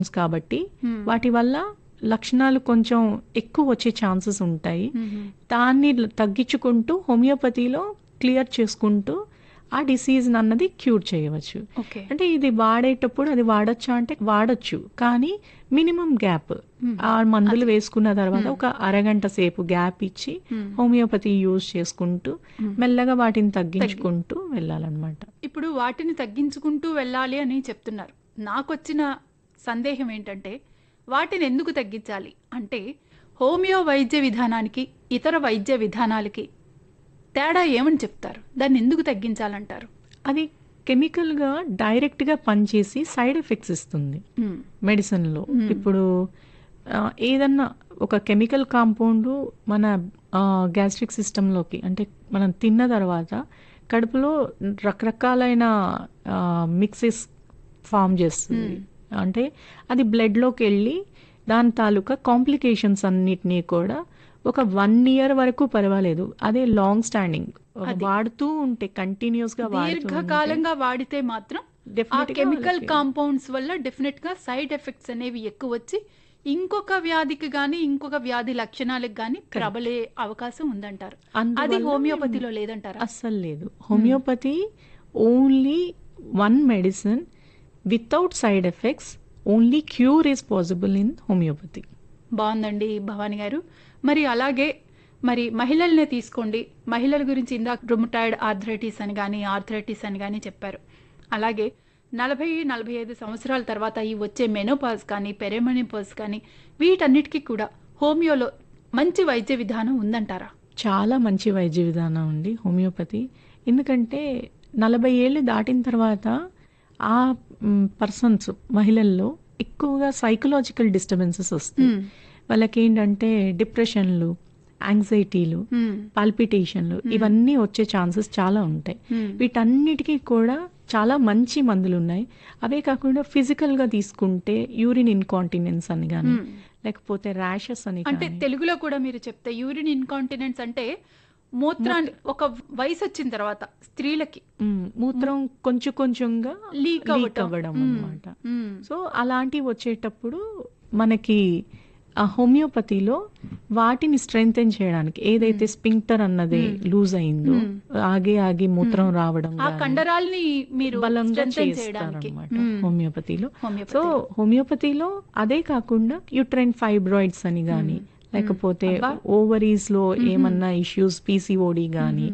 కాబట్టి Hmm. వాటి వల్ల లక్షణాలు కొంచెం ఎక్కువ వచ్చే ఛాన్సెస్ ఉంటాయి మ్మ్. దాన్ని తగ్గించుకుంటూ హోమియోపతిలో క్లియర్ చేసుకుంటూ ఆ డిసీజ్ అన్నది క్యూర్ చేయవచ్చు ఓకే అంటే ఇది వాడేటప్పుడు అది వాడచ్చా అంటే వాడచ్చు కానీ మినిమం గ్యాప్ Hmm. ఆ మందులు వేసుకున్న తర్వాత ఒక అరగంట సేపు గ్యాప్ ఇచ్చి Hmm. హోమియోపతి యూజ్ చేసుకుంటూ Hmm. మెల్లగా వాటిని తగ్గించుకుంటూ వెళ్ళాలన్నమాట ఇప్పుడు వాటిని తగ్గించుకుంటూ వెళ్ళాలి అని చెప్తున్నారు నాకొచ్చిన సందేహం ఏంటంటే వాటిని ఎందుకు తగ్గించాలి అంటే హోమియో వైద్య విధానానికి ఇతర వైద్య విధానాలకి తేడా ఏమని చెప్తారు దాన్ని ఎందుకు తగ్గించాలంటారు అది కెమికల్గా డైరెక్ట్గా పనిచేసి సైడ్ ఎఫెక్ట్స్ ఇస్తుంది మ్మ్. మెడిసిన్లో Hmm. ఇప్పుడు ఆ, ఏదన్నా ఒక కెమికల్ కాంపౌండ్ మన గ్యాస్ట్రిక్ సిస్టంలోకి అంటే మనం తిన్న తర్వాత కడుపులో రకరకాలైన మిక్సెస్ ఫామ్ చేస్తుంది అంటే అది బ్లడ్లోకి వెళ్ళి దాని తాలూకా కాంప్లికేషన్స్ అన్నిటినీ కూడా ఒక వన్ ఇయర్ వరకు పర్వాలేదు అదే లాంగ్ స్టాండింగ్ అది. వాడుతూ ఉంటే కంటిన్యూస్ గా వాడుతూ ఉంటే దీర్ఘకాలంగా వాడితే మాత్రం ఆ definitely గా కెమికల్ వాళ్ళకి- కాంపౌండ్స్ వల్ల డెఫినెట్ గా సైడ్ ఎఫెక్ట్స్ అనేవి ఎక్కువ వచ్చి ఇంకొక వ్యాధికి గాని ఇంకొక వ్యాధి లక్షణాలకు గాని ప్రబలే అవకాశం ఉందంటారు అది అందువల్ల హోమియోపతిలో లేదంటారా అస్సలు లేదు homeopathy only one medicine without side effects only cure is possible in homeopathy బాగుందండి భవాని గారు మరి అలాగే మరి మహిళల్నే తీసుకోండి మహిళల గురించి ఇందాక రుమటాయిడ్ ఆర్థరైటిస్ అని కానీ ఆర్థరైటిస్ అని కానీ చెప్పారు అలాగే నలభై నలభై ఐదు సంవత్సరాల తర్వాత ఈ వచ్చే మెనోపాజ్ కానీ పెరెమనిపాజ్ కానీ వీటన్నిటికీ కూడా హోమియోలో మంచి వైద్య విధానం ఉందంటారా చాలా మంచి వైద్య విధానం ఉంది హోమియోపతి ఎందుకంటే నలభై ఏళ్ళు దాటిన తర్వాత ఆ పర్సన్స్ మహిళల్లో ఎక్కువగా సైకలాజికల్ డిస్టర్బెన్సెస్ వస్తాయి మ్మ్. వాళ్ళకి ఏంటంటే డిప్రెషన్లు యాంగ్జైటీలు మ్మ్. పాల్పిటేషన్లు ఇవన్నీ వచ్చే ఛాన్సెస్ చాలా ఉంటాయి మ్మ్. వీటన్నిటికీ కూడా చాలా మంచి మందులు ఉన్నాయి అవే కాకుండా ఫిజికల్ గా తీసుకుంటే యూరిన్ ఇన్కాంటినెన్స్ అని కానీ మ్మ్. లేకపోతే ర్యాషెస్ అని అంటే కానీ తెలుగులో కూడా మీరు చెప్తే యూరిన్ ఇన్కాంటినెన్స్ అంటే మూత్రాన్ని ఒక వయసు వచ్చిన తర్వాత స్త్రీలకి మ్, మూత్రం కొంచెం కొంచెంగా లీక్ లీక్ అవ్వడం అన్నమాట మ్మ్. సో అలాంటివి వచ్చేటప్పుడు మనకి ఆ హోమియోపతిలో వాటిని స్ట్రెంగ్తెన్ చేయడానికి ఏదైతే స్పింక్టర్ అన్నది లూజ్ అయిందో ఆగి ఆగి మూత్రం రావడం ఆ గానీ కండరాల్ని మీరు బలంగా strengthen చేయడానికి చేస్తారనమాట మ్మ్. హోమియోపతిలో హోమియోపతి. సో హోమియోపతిలో అదే కాకుండా యూట్రైన్ ఫైబ్రాయిడ్స్ అని కానీ లేకపోతే ఓవరీస్ లో ఏమన్నా ఇష్యూస్ పీసీఓడి కానీ